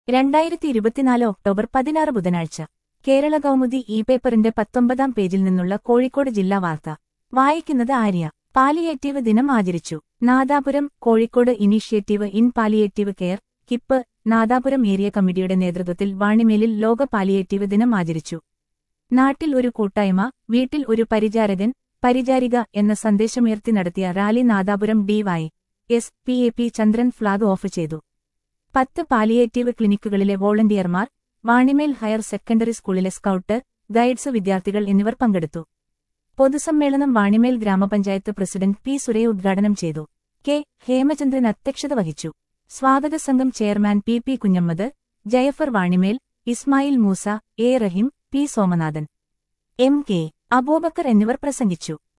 രണ്ടായിരത്തി ഇരുപത്തിനാല് ഒക്ടോബർ പതിനാറ് ബുധനാഴ്ച കേരള കൗമുദി ഇ പേപ്പറിന്റെ പത്തൊമ്പതാം പേജിൽ നിന്നുള്ള കോഴിക്കോട് ജില്ലാ വാർത്ത വായിക്കുന്നത് ആര്യ പാലിയേറ്റീവ് ദിനം ആചരിച്ചു Nadapuram Kozhikode initiative in palliative care KIP Nadapuram area committee നേതൃത്വത്തിൽ വാണിമേലിൽ ലോക പാലിയേറ്റീവ് ദിനം ആചരിച്ചു നാട്ടിൽ ഒരു കൂട്ടായ്മ വീട്ടിൽ ഒരു പരിചാരകൻ പരിചാരിക എന്ന സന്ദേശമുയർത്തി നടത്തിയ rally Nadapuram D Y S P A P Chandran flag off ചെയ്തു പത്ത് പാലിയേറ്റീവ് ക്ലിനിക്കുകളിലെ വോളണ്ടിയർമാർ വാണിമേൽ ഹയർ സെക്കൻഡറി സ്കൂളിലെ സ്കൌട്ട് ഗൈഡ്സ് വിദ്യാർത്ഥികൾ എന്നിവർ പങ്കെടുത്തു പൊതുസമ്മേളനം വാണിമേൽ ഗ്രാമപഞ്ചായത്ത് പ്രസിഡന്റ് പി സുരയ ഉദ്ഘാടനം ചെയ്തു കെ ഹേമചന്ദ്രൻ അധ്യക്ഷത വഹിച്ചു സ്വാഗത സംഘം chairman P P Kunhammad Jayafar Vanimel Ismail Moosa A Raheem P Somanathan M K Aboobacker എന്നിവർ പ്രസംഗിച്ചു